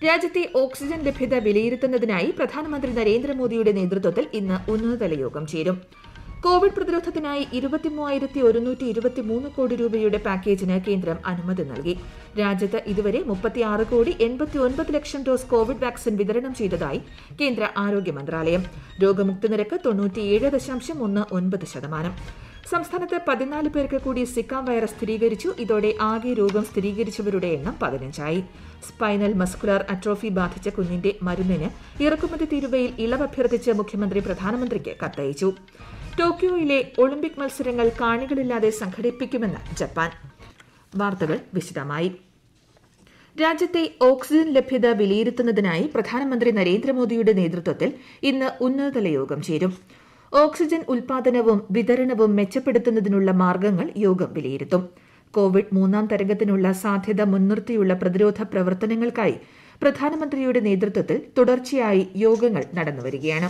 രാജ്യത്തെ ഓക്സിജൻ ലഭ്യത വിലയിരുത്തുന്നതിനായി പ്രധാനമന്ത്രി നരേന്ദ്രമോദിയുടെ നേതൃത്വത്തിൽ ഇന്ന് ഉന്നതതല യോഗം ചേരും കോവിഡ് പ്രതിരോധത്തിനായി ഇരുപത്തിമൂവായിരത്തി ഒരുന്നൂറ്റി ഇരുപത്തിമൂന്ന് കോടി രൂപയുടെ പാക്കേജിന് കേന്ദ്രം അനുമതി നൽകി രാജ്യത്ത് ഇതുവരെ മുപ്പത്തിയാറ് കോടി എൺപത്തി ഒൻപത് ലക്ഷം ഡോസ് കോവിഡ് വാക്സിൻ വിതരണം ചെയ്തതായി കേന്ദ്ര ആരോഗ്യ മന്ത്രാലയം രോഗമുക്തി നിരക്ക് തൊണ്ണൂറ്റിയേഴ് ദശാംശം ഒന്ന് ഒൻപത് ശതമാനം സംസ്ഥാനത്ത് പതിനാല് പേർക്ക് കൂടി സിക്ക വൈറസ് സ്ഥിരീകരിച്ചു ഇതോടെ ആകെ രോഗം സ്ഥിരീകരിച്ചവരുടെ എണ്ണം പതിനഞ്ചായി സ്പൈനൽ മസ്കുലർ അട്രോഫി ബാധിച്ച കുഞ്ഞിന്റെ മരുന്നിന് ഇറക്കുമതി തീരുവയിൽ ഇളവ് അഭ്യർത്ഥിച്ച് മുഖ്യമന്ത്രി പ്രധാനമന്ത്രിക്ക് കത്തയച്ചു ടോക്കിയോയിലെ ഒളിമ്പിക് മത്സരങ്ങൾ കാണികളില്ലാതെ സംഘടിപ്പിക്കുമെന്ന് ജപ്പാൻ വാർത്തകൾ വിശദമായി രാജ്യത്തെ ഓക്സിജൻ ലഭ്യത വിലയിരുത്തുന്നതിനായി പ്രധാനമന്ത്രി നരേന്ദ്രമോദിയുടെ നേതൃത്വത്തിൽ ഇന്ന് ഉന്നതതല യോഗം ചേരും ഓക്സിജൻ ഉൽപാദനവും വിതരണവും മെച്ചപ്പെടുത്തുന്നതിനുള്ള മാർഗങ്ങൾ യോഗം വിലയിരുത്തും കോവിഡ് മൂന്നാം തരംഗത്തിനുള്ള സാധ്യത മുൻനിർത്തിയുള്ള പ്രതിരോധ പ്രവർത്തനങ്ങൾക്കായി പ്രധാനമന്ത്രിയുടെ നേതൃത്വത്തിൽ തുടർച്ചയായി യോഗങ്ങൾ നടന്നുവരികയാണ്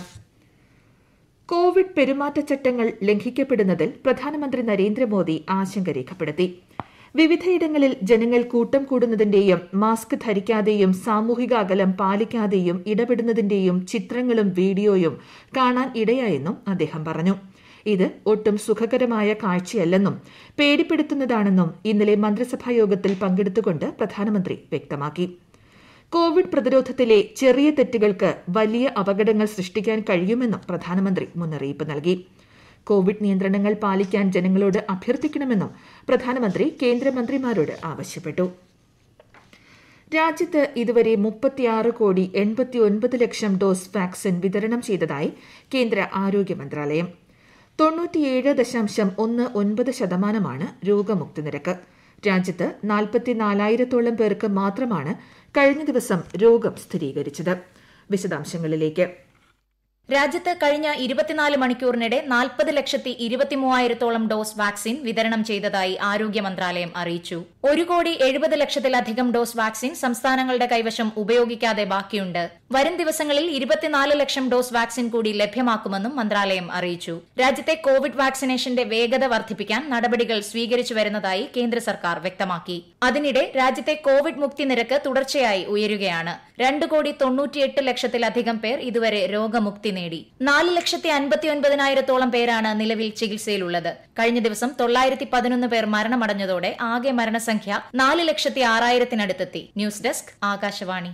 കോവിഡ് പെരുമാറ്റച്ചട്ടങ്ങൾ ലംഘിക്കപ്പെടുന്നതിൽ പ്രധാനമന്ത്രി നരേന്ദ്രമോദി ആശങ്ക രേഖപ്പെടുത്തി വിവിധയിടങ്ങളിൽ ജനങ്ങൾ കൂട്ടം കൂടുന്നതിന്റെയും മാസ്ക് ധരിക്കാതെയും സാമൂഹിക അകലം പാലിക്കാതെയും ഇടപെടുന്നതിന്റെയും ചിത്രങ്ങളും വീഡിയോയും കാണാൻ ഇടയായെന്നും അദ്ദേഹം പറഞ്ഞു ഇത് ഒട്ടും സുഖകരമായ കാഴ്ചയല്ലെന്നും പേടിപ്പെടുത്തുന്നതാണെന്നും ഇന്നലെ മന്ത്രിസഭാ യോഗത്തിൽ പങ്കെടുത്തുകൊണ്ട് പ്രധാനമന്ത്രി വ്യക്തമാക്കി കോവിഡ് പ്രതിരോധത്തിലെ ചെറിയ തെറ്റുകൾക്ക് വലിയ അപകടങ്ങൾ സൃഷ്ടിക്കാൻ കഴിയുമെന്നും പ്രധാനമന്ത്രി മുന്നറിയിപ്പ് നൽകി കോവിഡ് നിയന്ത്രണങ്ങൾ പാലിക്കാൻ ജനങ്ങളോട് അഭ്യർത്ഥിക്കണമെന്നും പ്രധാനമന്ത്രി കേന്ദ്രമന്ത്രിമാരോട് ആവശ്യപ്പെട്ടു രാജ്യത്ത് ഇതുവരെ മുപ്പത്തിയാറ് കോടി എൺപത്തി ഒൻപത് ലക്ഷം ഡോസ് വാക്സിൻ വിതരണം ചെയ്തതായി കേന്ദ്ര ആരോഗ്യ മന്ത്രാലയം തൊണ്ണൂറ്റിയേഴ് ദശാംശം ഒന്ന് ഒൻപത് ശതമാനമാണ് രോഗമുക്തി നിരക്ക് രാജ്യത്ത് നാൽപ്പത്തിനാലായിരത്തോളം പേർക്ക് മാത്രമാണ് കഴിഞ്ഞ ദിവസം രോഗം സ്ഥിരീകരിച്ചത് വിശദാംശങ്ങളിലേക്ക് രാജ്യത്ത് കഴിഞ്ഞ ഇരുപത്തിനാല് മണിക്കൂറിനിടെ നാൽപ്പത് ലക്ഷത്തി ഇരുപത്തിമൂവായിരത്തോളം ഡോസ് വാക്സിൻ വിതരണം ചെയ്തതായി ആരോഗ്യ മന്ത്രാലയം അറിയിച്ചു ഒരു കോടി എഴുപത് ലക്ഷത്തിലധികം ഡോസ് വാക്സിൻ സംസ്ഥാനങ്ങളുടെ കൈവശം ഉപയോഗിക്കാതെ ബാക്കിയുണ്ട് വരും ദിവസങ്ങളിൽ ഇരുപത്തിനാല് ലക്ഷം ഡോസ് വാക്സിൻ കൂടി ലഭ്യമാക്കുമെന്നും മന്ത്രാലയം അറിയിച്ചു രാജ്യത്തെ കോവിഡ് വാക്സിനേഷന്റെ വേഗത വർദ്ധിപ്പിക്കാൻ നടപടികൾ സ്വീകരിച്ചു വരുന്നതായി കേന്ദ്ര സർക്കാർ വ്യക്തമാക്കി അതിനിടെ രാജ്യത്തെ കോവിഡ് മുക്തി നിരക്ക് തുടർച്ചയായി ഉയരുകയാണ് രണ്ട് കോടി തൊണ്ണൂറ്റിയെട്ട് ലക്ഷത്തിലധികം പേർ ഇതുവരെ രോഗമുക്തി നേടി നാല് ലക്ഷത്തി അൻപത്തി ഒൻപതിനായിരത്തോളം പേരാണ് നിലവിൽ ചികിത്സയിലുള്ളത് കഴിഞ്ഞ ദിവസം തൊള്ളായിരത്തി പതിനൊന്ന് പേർ മരണമടഞ്ഞതോടെ ആകെ മരണസംഖ്യ നാല് ലക്ഷത്തി ആറായിരത്തിനടുത്തെത്തി ന്യൂസ് ഡെസ്ക് ആകാശവാണി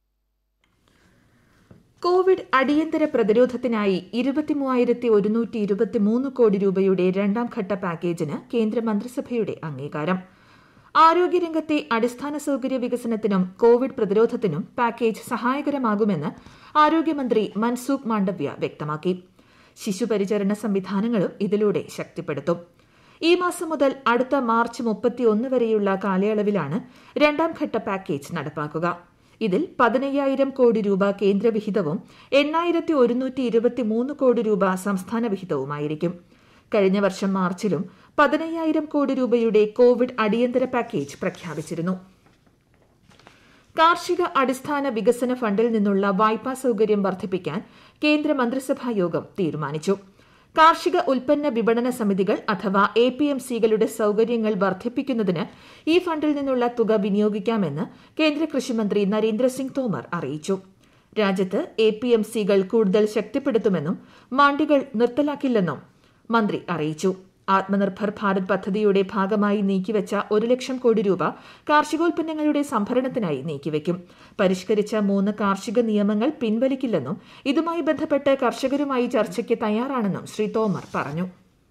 കോവിഡ് അടിയന്തര പ്രതിരോധത്തിനായി ഇരുപത്തിമൂവായിരത്തി ഒരുന്നൂറ്റി ഇരുപത്തിമൂന്ന് കോടി രൂപയുടെ രണ്ടാം ഘട്ട പാക്കേജിന് കേന്ദ്ര മന്ത്രിസഭയുടെ അംഗീകാരം ആരോഗ്യരംഗത്തെ അടിസ്ഥാന സൌകര്യ വികസനത്തിനും കോവിഡ് പ്രതിരോധത്തിനും പാക്കേജ് സഹായകരമാകുമെന്ന് ആരോഗ്യമന്ത്രി മൻസൂഖ് മാണ്ഡവ്യ വ്യക്തമാക്കി ശിശുപരിചരണ സംവിധാനങ്ങളും ഇതിലൂടെ ശക്തിപ്പെടുത്തും ഈ മാസം മുതൽ അടുത്ത മാർച്ച് മുപ്പത്തിയൊന്ന് വരെയുള്ള കാലയളവിലാണ് രണ്ടാം ഘട്ട പാക്കേജ് നടപ്പാക്കുക ഇതിൽ പതിനയ്യായിരം കോടി രൂപ കേന്ദ്രവിഹിതവും എണ്ണായിരത്തി ഒരുന്നൂറ്റി ഇരുപത്തിമൂന്ന് കോടി രൂപ സംസ്ഥാന വിഹിതവുമായിരിക്കും കഴിഞ്ഞ വർഷം മാർച്ചിലും പതിനയ്യായിരം കോടി രൂപയുടെ കോവിഡ് അടിയന്തര പാക്കേജ് പ്രഖ്യാപിച്ചിരുന്നു കാർഷിക അടിസ്ഥാന വികസന ഫണ്ടിൽ നിന്നുള്ള വായ്പാ സൌകര്യം വർദ്ധിപ്പിക്കാൻ കേന്ദ്ര മന്ത്രിസഭാ യോഗം തീരുമാനിച്ചു കാർഷിക ഉൽപ്പന്ന വിപണന സമിതികൾ അഥവാ എ പി എം സികളുടെ സൌകര്യങ്ങൾ വർദ്ധിപ്പിക്കുന്നതിന് ഈ ഫണ്ടിൽ നിന്നുള്ള തുക വിനിയോഗിക്കാമെന്ന് കേന്ദ്ര കൃഷിമന്ത്രി നരേന്ദ്രസിംഗ് തോമർ അറിയിച്ചു രാജ്യത്ത് എ പി എം സികൾ കൂടുതൽ ശക്തിപ്പെടുത്തുമെന്നും മാണ്ടികൾ നിർത്തലാക്കില്ലെന്നും മന്ത്രി അറിയിച്ചു ആത്മനിർഭർ ഭാരത് പദ്ധതിയുടെ ഭാഗമായി നീക്കിവച്ച ഒരു ലക്ഷം കോടി രൂപ കാർഷികോൽപ്പന്നങ്ങളുടെ സംഭരണത്തിനായി നീക്കിവെക്കും പരിഷ്കരിച്ച മൂന്ന് കാർഷിക നിയമങ്ങൾ പിൻവലിക്കില്ലെന്നും ഇതുമായി ബന്ധപ്പെട്ട് കർഷകരുമായി ചർച്ചയ്ക്ക് തയ്യാറാണെന്നും ശ്രീ തോമർ പറഞ്ഞു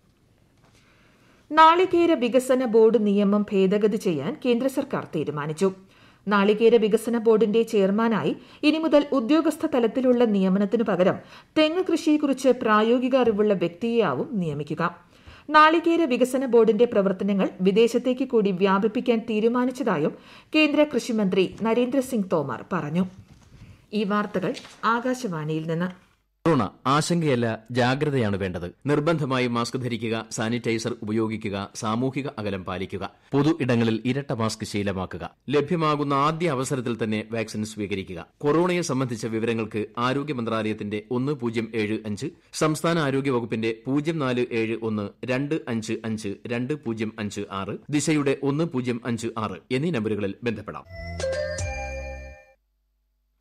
നാളികേര വികസന ബോർഡ് നിയമം ഭേദഗതി ചെയ്യാൻ കേന്ദ്ര സർക്കാർ തീരുമാനിച്ചു നാളികേര വികസന ബോർഡിന്റെ ചെയർമാനായി ഇനി മുതൽ ഉദ്യോഗസ്ഥ തലത്തിലുള്ള നിയമനത്തിനു പകരം തെങ്ങ് കൃഷിയെക്കുറിച്ച് പ്രായോഗിക അറിവുള്ള വ്യക്തിയെയാവും നിയമിക്കുക നാളികേര വികസന ബോർഡിന്റെ പ്രവർത്തനങ്ങൾ വിദേശത്തേക്ക് കൂടി വ്യാപിപ്പിക്കാൻ തീരുമാനിച്ചതായും കേന്ദ്ര കൃഷിമന്ത്രി നരേന്ദ്രസിംഗ് തോമർ പറഞ്ഞു ഈ വാർത്തകൾ ആകാശവാണിയിൽ നിന്ന് കൊറോണ ആശങ്കയല്ല ജാഗ്രതയാണ് വേണ്ടത് നിർബന്ധമായി മാസ്ക് ധരിക്കുക സാനിറ്റൈസർ ഉപയോഗിക്കുക സാമൂഹിക അകലം പാലിക്കുക പൊതു ഇടങ്ങളിൽ ഇരട്ട മാസ്ക് ശീലമാക്കുക ലഭ്യമാകുന്ന ആദ്യ അവസരത്തിൽ തന്നെ വാക്സിൻ സ്വീകരിക്കുക കൊറോണയെ സംബന്ധിച്ച വിവരങ്ങൾക്ക് ആരോഗ്യ മന്ത്രാലയത്തിന്റെ ഒന്ന് പൂജ്യം ഏഴ് അഞ്ച് സംസ്ഥാന ആരോഗ്യ വകുപ്പിന്റെ പൂജ്യം നാല് ഏഴ് ഒന്ന് രണ്ട് അഞ്ച് അഞ്ച് രണ്ട് പൂജ്യം അഞ്ച് ആറ് ദിശയുടെ ഒന്ന് പൂജ്യം അഞ്ച് ആറ് എന്നീ നമ്പറുകളിൽ ബന്ധപ്പെടാം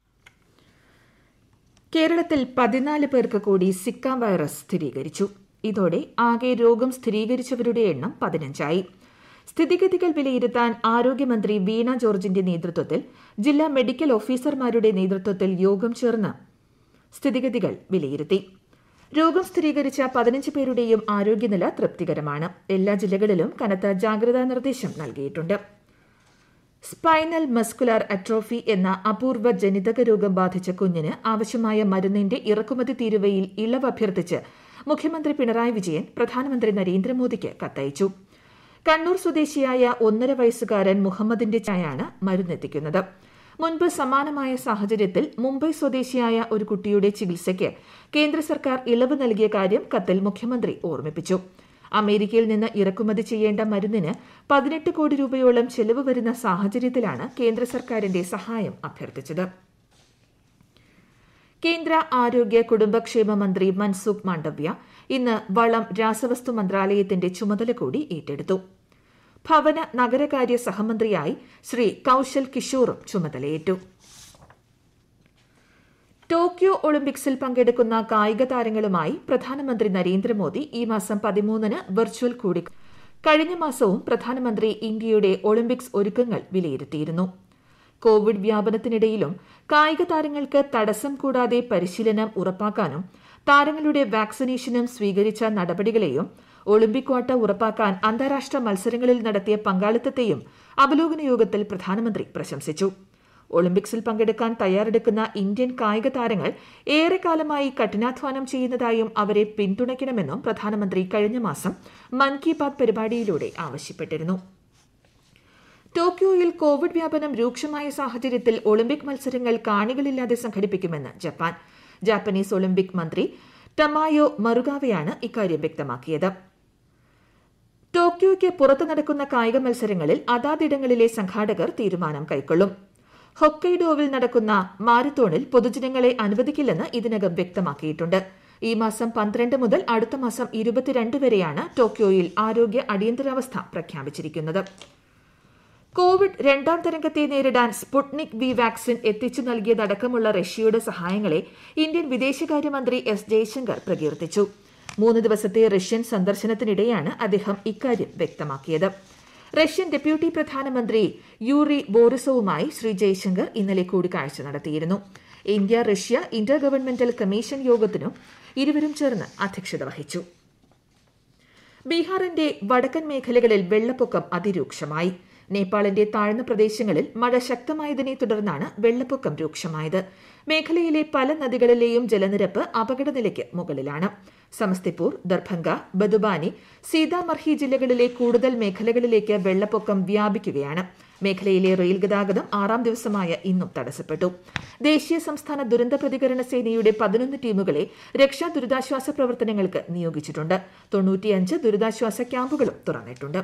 കേരളത്തിൽ പതിനാല് പേർക്ക് കൂടി സിക്ക വൈറസ് സ്ഥിരീകരിച്ചു ഇതോടെ ആകെ രോഗം സ്ഥിരീകരിച്ചവരുടെ എണ്ണം പതിനഞ്ചായി സ്ഥിതിഗതികൾ വിലയിരുത്താൻ ആരോഗ്യമന്ത്രി വീണ ജോർജിന്റെ നേതൃത്വത്തിൽ ജില്ലാ മെഡിക്കൽ ഓഫീസർമാരുടെ നേതൃത്വത്തിൽ യോഗം ചേർന്ന് സ്ഥിതിഗതികൾ വിലയിരുത്തി രോഗം സ്ഥിരീകരിച്ച പതിനഞ്ച് പേരുടെയും ആരോഗ്യനില തൃപ്തികരമാണ് എല്ലാ ജില്ലകളിലും കനത്ത ജാഗ്രതാ നിർദ്ദേശം നൽകിയിട്ടുണ്ട് സ്പൈനൽ മസ്കുലാർ അട്രോഫി എന്ന അപൂർവ ജനിതക രോഗം ബാധിച്ച കുഞ്ഞിന് ആവശ്യമായ മരുന്നിന്റെ ഇറക്കുമതി തീരുവയിൽ ഇളവ് അഭ്യർത്ഥിച്ച് മുഖ്യമന്ത്രി പിണറായി വിജയൻ പ്രധാനമന്ത്രി നരേന്ദ്രമോദിക്ക് കത്തയച്ചു കണ്ണൂർ സ്വദേശിയായ ഒന്നര വയസ്സുകാരൻ മുഹമ്മദിന്റെ ചായാണ് മരുന്നെത്തിക്കുന്നത് മുൻപ് സമാനമായ സാഹചര്യത്തിൽ മുംബൈ സ്വദേശിയായ ഒരു കുട്ടിയുടെ ചികിത്സയ്ക്ക് കേന്ദ്ര സർക്കാർ ഇളവ് നൽകിയ കാര്യം കത്തിൽ മുഖ്യമന്ത്രി ഓർമ്മിപ്പിച്ചു അമേരിക്കയിൽ നിന്ന് ഇറക്കുമതി ചെയ്യേണ്ട മരുന്നിന് പതിനെട്ട് കോടി രൂപയോളം ചെലവ് വരുന്ന സാഹചര്യത്തിലാണ് കേന്ദ്ര സർക്കാരിന്റെ സഹായം അഭ്യർത്ഥിച്ചത് കേന്ദ്ര ആരോഗ്യ കുടുംബക്ഷേമ മന്ത്രി മൻസുഖ് മാണ്ഡവ്യ ഇന്ന് വളം രാസവസ്തു മന്ത്രാലയത്തിന്റെ ചുമതല കൂടി ഏറ്റെടുത്തു ഭവന നഗരകാര്യ സഹമന്ത്രിയായി ശ്രീ കൌശൽ കിഷോറും ചുമതലയേറ്റു ടോക്കിയോ ഒളിമ്പിക്സിൽ പങ്കെടുക്കുന്ന കായിക താരങ്ങളുമായി പ്രധാനമന്ത്രി നരേന്ദ്രമോദി ഈ മാസം പതിമൂന്നിന് വെർച്വൽ കൂടി കഴിഞ്ഞ മാസവും പ്രധാനമന്ത്രി ഇന്ത്യയുടെ ഒളിമ്പിക്സ് ഒരുക്കങ്ങൾ വിലയിരുത്തിയിരുന്നു കോവിഡ് വ്യാപനത്തിനിടയിലും കായിക താരങ്ങൾക്ക് തടസ്സം കൂടാതെ പരിശീലനം ഉറപ്പാക്കാനും താരങ്ങളുടെ വാക്സിനേഷനും സ്വീകരിച്ച നടപടികളെയും ഒളിമ്പിക് ക്വാട്ട ഉറപ്പാക്കാൻ അന്താരാഷ്ട്ര മത്സരങ്ങളിൽ നടത്തിയ പങ്കാളിത്തത്തെയും അവലോകന യോഗത്തിൽ പ്രധാനമന്ത്രി പ്രശംസിച്ചു ഒളിമ്പിക്സിൽ പങ്കെടുക്കാൻ തയ്യാറെടുക്കുന്ന ഇന്ത്യൻ കായിക താരങ്ങൾ ഏറെക്കാലമായി കഠിനാധ്വാനം ചെയ്യുന്നതായും അവരെ പിന്തുണയ്ക്കണമെന്നും പ്രധാനമന്ത്രി കഴിഞ്ഞ മാസം മൻ കി ബാത് പരിപാടിയിലൂടെ ആവശ്യപ്പെട്ടിരുന്നു ടോക്കിയോയിൽ കോവിഡ് വ്യാപനം രൂക്ഷമായ സാഹചര്യത്തിൽ ഒളിമ്പിക് മത്സരങ്ങൾ കാണികളില്ലാതെ സംഘടിപ്പിക്കുമെന്ന് ജപ്പാൻ ജാപ്പനീസ് ഒളിമ്പിക് മന്ത്രി ടമായോ മറുകാവയാണ് ഇക്കാര്യം വ്യക്തമാക്കിയത് ടോക്കിയോയ്ക്ക് പുറത്തു നടക്കുന്ന കായിക മത്സരങ്ങളിൽ അതാതിടങ്ങളിലെ സംഘാടകർ തീരുമാനം കൈക്കൊള്ളും ഹൊക്കൈഡോവിൽ നടക്കുന്ന മാരത്തോണിൽ പൊതുജനങ്ങളെ അനുവദിക്കില്ലെന്ന് ഇതിനകം വ്യക്തമാക്കിയിട്ടുണ്ട് ഈ മാസം പന്ത്രണ്ട് മുതൽ അടുത്ത മാസം ഇരുപത്തിരണ്ട് വരെയാണ് ടോക്കിയോയിൽ ആരോഗ്യ അടിയന്തരാവസ്ഥ പ്രഖ്യാപിച്ചിരിക്കുന്നത് കോവിഡ് രണ്ടാം തരംഗത്തെ നേരിടാൻ സ്പുട്നിക് വി വാക്സിൻ എത്തിച്ചു നൽകിയതടക്കമുള്ള റഷ്യയുടെ സഹായങ്ങളെ ഇന്ത്യൻ വിദേശകാര്യമന്ത്രി എസ് ജയശങ്കർ പ്രകീർത്തിച്ചു മൂന്ന് ദിവസത്തെ റഷ്യൻ സന്ദർശനത്തിനിടെയാണ് അദ്ദേഹം ഇക്കാര്യം വ്യക്തമാക്കിയത് റഷ്യൻ ഡെപ്യൂട്ടി പ്രധാനമന്ത്രി യൂറി ബോറിസോവുമായി ശ്രീ ജയശങ്കർ ഇന്നലെ കൂടിക്കാഴ്ച നടത്തിയിരുന്നു India Russia inter governmental commission യോഗത്തിനും ഇരുവരും ചേർന്ന് അധ്യക്ഷത വഹിച്ചു ബീഹാറിന്റെ വടക്കൻ മേഖലകളിൽ വെള്ളപ്പൊക്കം അതിരൂക്ഷമായി നേപ്പാളിന്റെ താഴ്ന്ന പ്രദേശങ്ങളിൽ മഴ ശക്തമായതിനെ തുടർന്നാണ് വെള്ളപ്പൊക്കം രൂക്ഷമായത് മേഖലയിലെ പല നദികളിലെയും ജലനിരപ്പ് അപകടനിലയ്ക്ക് മുകളിലാണ് സമസ്തിപൂർ ദർഭംഗ ബദുബാനി സീതാമർഹി ജില്ലകളിലെ കൂടുതൽ മേഖലകളിലേക്ക് വെള്ളപ്പൊക്കം വ്യാപിക്കുകയാണ് മേഖലയിലെ റെയിൽ ഗതാഗതം ആറാം ദിവസമായ ഇന്നും തടസ്സപ്പെട്ടു ദേശീയ സംസ്ഥാന ദുരന്ത പ്രതികരണ സേനയുടെ പതിനൊന്ന് ടീമുകളെ രക്ഷാ ദുരിതാശ്വാസ പ്രവർത്തനങ്ങൾക്ക് നിയോഗിച്ചിട്ടുണ്ട് തൊണ്ണൂറ്റിയഞ്ച് ദുരിതാശ്വാസ ക്യാമ്പുകളും തുറന്നിട്ടുണ്ട്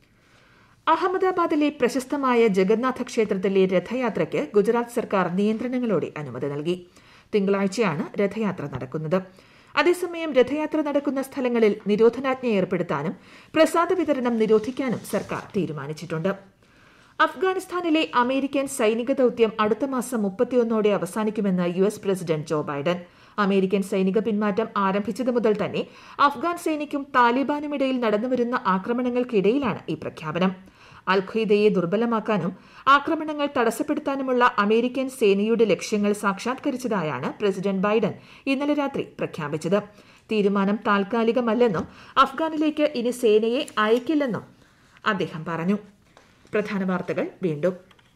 അഹമ്മദാബാദിലെ പ്രശസ്തമായ ജഗന്നാഥ ക്ഷേത്രത്തിലെ രഥയാത്രയ്ക്ക് ഗുജറാത്ത് സർക്കാർ നിയന്ത്രണങ്ങളോടെ അനുമതി നൽകി തിങ്കളാഴ്ചയാണ് രഥയാത്ര നടക്കുന്നത് അതേസമയം രഥയാത്ര നടക്കുന്ന സ്ഥലങ്ങളിൽ നിരോധനാജ്ഞ ഏർപ്പെടുത്താനും പ്രസാദ വിതരണം നിരോധിക്കാനും സർക്കാർ തീരുമാനിച്ചിട്ടുണ്ട് അഫ്ഗാനിസ്ഥാനിലെ അമേരിക്കൻ സൈനിക ദൌത്യം അടുത്ത മാസം മുപ്പത്തിയൊന്നോടെ അവസാനിക്കുമെന്ന് U S president Joe Biden American സൈനിക പിന്മാറ്റം ആരംഭിച്ചത് മുതൽ തന്നെ അഫ്ഗാൻ സേനയ്ക്കും താലിബാനുമിടയിൽ നടന്നുവരുന്ന ആക്രമണങ്ങൾക്കിടയിലാണ് ഈ പ്രഖ്യാപനം അൽ ഖ്വയ്ദയെ ദുർബലമാക്കാനും ആക്രമണങ്ങൾ തടസ്സപ്പെടുത്താനുമുള്ള അമേരിക്കൻ സേനയുടെ ലക്ഷ്യങ്ങൾ സാക്ഷാത്കരിച്ചതായാണ് പ്രസിഡന്റ് ബൈഡൻ ഇന്നലെ രാത്രി പ്രഖ്യാപിച്ചത് തീരുമാനം താൽക്കാലികമല്ലെന്നും അഫ്ഗാനിലേക്ക് ഇനി സേനയെ അയക്കില്ലെന്നും അദ്ദേഹം പറഞ്ഞു പ്രധാന വാർത്തകൾ വീണ്ടും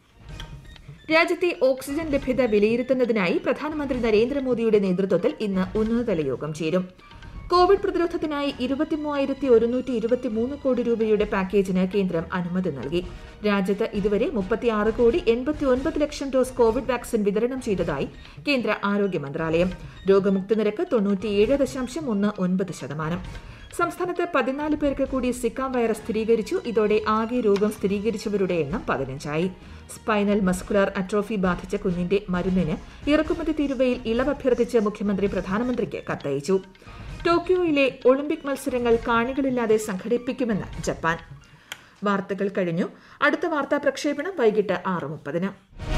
രാജ്യത്തെ ഓക്സിജൻ ലഭ്യത വിലയിരുത്തുന്നതിനായി പ്രധാനമന്ത്രി നരേന്ദ്രമോദിയുടെ നേതൃത്വത്തിൽ ഇന്ന് ഉന്നതതല യോഗം ചേരും കോവിഡ് പ്രതിരോധത്തിനായി ഇരുപത്തിമൂവായിരത്തി ഒരുന്നൂറ്റി ഇരുപത്തിമൂന്ന് കോടി രൂപയുടെ പാക്കേജിന് കേന്ദ്രം അനുമതി നൽകി രാജ്യത്ത് ഇതുവരെ മുപ്പത്തിയാറ് കോടി എൺപത്തി ഒൻപത് ലക്ഷം ഡോസ് കോവിഡ് വാക്സിൻ വിതരണം ചെയ്തതായി കേന്ദ്ര ആരോഗ്യ മന്ത്രാലയം രോഗമുക്തി നിരക്ക് തൊണ്ണൂറ്റിയേഴ് ദശാംശം ഒന്ന് ഒൻപത് ശതമാനം സംസ്ഥാനത്ത് പതിനാല് പേർക്ക് കൂടി സിക്കാം വൈറസ് സ്ഥിരീകരിച്ചു ഇതോടെ ആകെ രോഗം സ്ഥിരീകരിച്ചവരുടെ എണ്ണം പതിനഞ്ചായി സ്പൈനൽ മസ്കുലർ അട്രോഫി ബാധിച്ച കുഞ്ഞിന്റെ മരുന്നിന് ഇറക്കുമതി തീരുവയിൽ ഇളവ് അഭ്യർത്ഥിച്ച് മുഖ്യമന്ത്രി പ്രധാനമന്ത്രിക്ക് കത്തയച്ചു ടോക്കിയോയിലെ ഒളിമ്പിക് മത്സരങ്ങൾ കാണികളില്ലാതെ സംഘടിപ്പിക്കുമെന്ന് ജപ്പാൻ വാർത്തകൾ കഴിഞ്ഞു അടുത്ത വാർത്താ പ്രക്ഷേപണം വൈകിട്ട് ആറ് മുപ്പതിന്